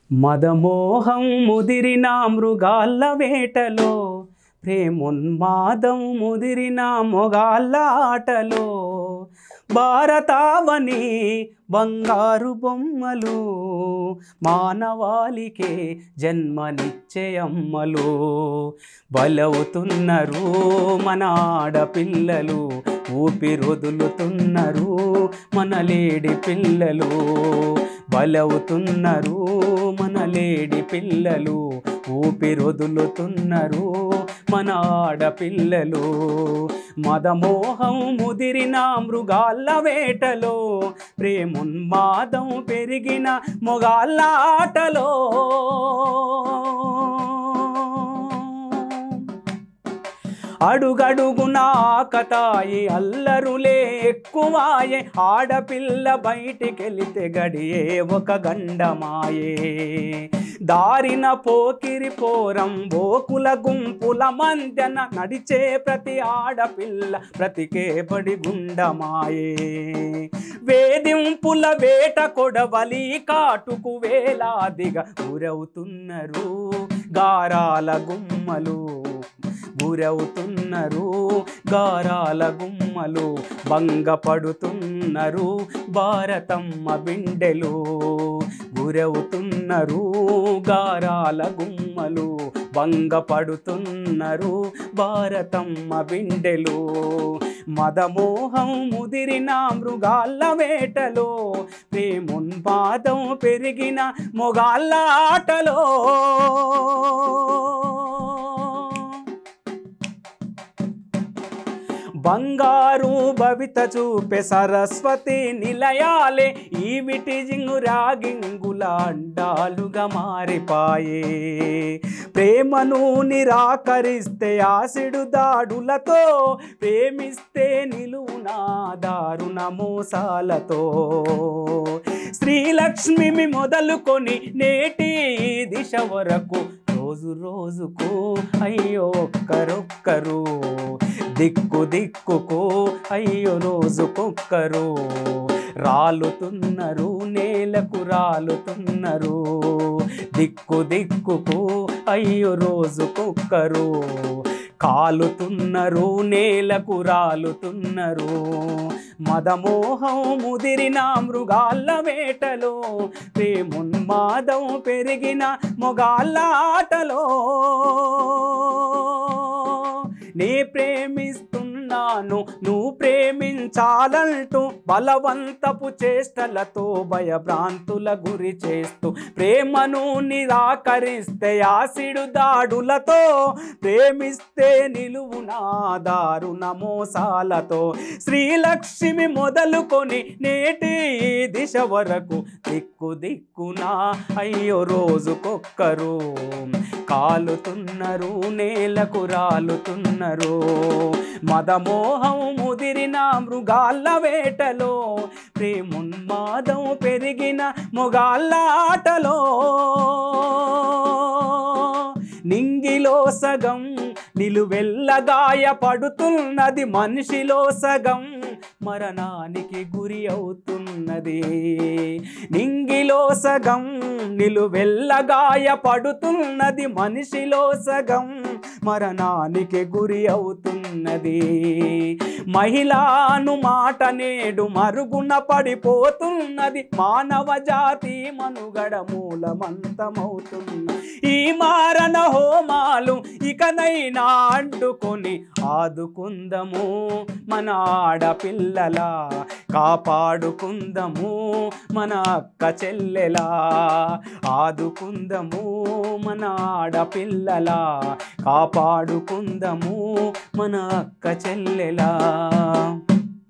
మదమోహం ముదిరిన మృగాళ్ళ వేటలో ప్రేమోన్మాదం ముదిరిన మొగాళ్ళ ఆటలో భారతావని బంగారు బొమ్మలు మానవాళికే జన్మనిచ్చే అమ్మలు బలవుతున్నారు మన ఆడపిల్లలు ఊపిరొదులుతున్నారు మన లేడి పిల్లలు బలవుతున్నారు మన లేడి పిల్లలు ఊపిరొదులుతున్నారు మన ఆడపిల్లలు మదమోహం ముదిరిన మృగాళ్ళ వేటలో ప్రేమున్మాదం పెరిగిన మొగాళ్ళ ఆటలో అడుగడుగున ఆకతాయి అల్లరులే ఎక్కువాయే ఆడపిల్ల బయటికెళితే గడియే ఒక గండమాయే దారిన పోకిరి పోరం బోకుల గుంపుల మందన నడిచే ప్రతి ఆడపిల్ల ప్రతికేపడి గుండమాయే వేధింపుల వేట కొడవలి కాటుకు వేలాదిగా గురవుతున్నారు గారాల గుమ్మలు గురవుతున్నారు గారాల గుమ్మలు భంగపడుతున్నారు భారతమ్మ బిండెలు గురవుతున్నారు గారాల గుమ్మలు భంగపడుతున్నారు భారతమ్మ బిండెలు మదమోహం ముదిరిన మృగాళ్ళ వేటలో ప్రేమున్మాదం పెరిగిన మొగాళ్ళ ఆటలో బంగారు భవిత చూపే సరస్వతి నిలయాలే ఈ విటిజింగు రాగింగుల అండాలుగా మారిపాయే ప్రేమను నిరాకరిస్తే ఆసిడు దాడులతో ప్రేమిస్తే నిలువునా దారుణ మోసాలతో శ్రీలక్ష్మిమి మొదలుకొని నేటి ఈ దిశ వరకు రోజు రోజుకు అయ్యో ఒక్కరొక్కరు దిక్కు దిక్కుకు అయ్యో రోజుకొక్కరు రాలుతున్నారు నేలకు రాలుతున్నారు దిక్కు దిక్కుకు అయ్యో రోజుకొక్కరు కాలుతున్నారు నేలకు రాలుతున్నారు మదమోహం ముదిరిన మృగాళ్ళ వేటలో ప్రేమున్మాదం పెరిగిన మొగాళ్ళ ఆటలో నే ప్రేమిస్తున్నాను నువ్వు ప్రేమించాలంటూ బలవంతపు చేష్టలతో భయభ్రాంతుల గురి చేస్తూ ప్రేమను నిరాకరిస్తే ఆసిడు దాడులతో ప్రేమిస్తే నిలువునా దారుణ మోసాలతో శ్రీలక్ష్మి మొదలుకొని నేటి ఈ దిశ వరకు దిక్కు దిక్కునా అయ్యో రోజుకొక్కరు కాలుతున్నారు నేలకు రాలుతున్నారు మదమోహం ముదిరిన మృగాళ్ళ వేటలో ప్రేమున్మాదం పెరిగిన మొగాళ్ళ ఆటలో నింగిలో సగం నిలువెల్లగాయ పడుతున్నది మనిషిలో సగం మరణానికి గురి అవుతున్నది నింగిలో సగం నిలువెల్లగాయ పడుతున్నది మనిషిలో సగం మరణానికి గురి అవుతున్నది మహిళాను మాట నేడు మరుగున పడిపోతున్నది మానవ జాతి మనుగడ మూలమంతమవుతున్నది ఈ మారణ హోమాలు ఇకనైనా అడ్డుకొని ఆదుకుందము మన ఆడపిల్లలా కాపాడుకుందము మన అక్క చెల్లెలా ఆదుకుందము మన ఆడపిల్లలా కాపాడుకుందము మన అక్క చెల్లెలా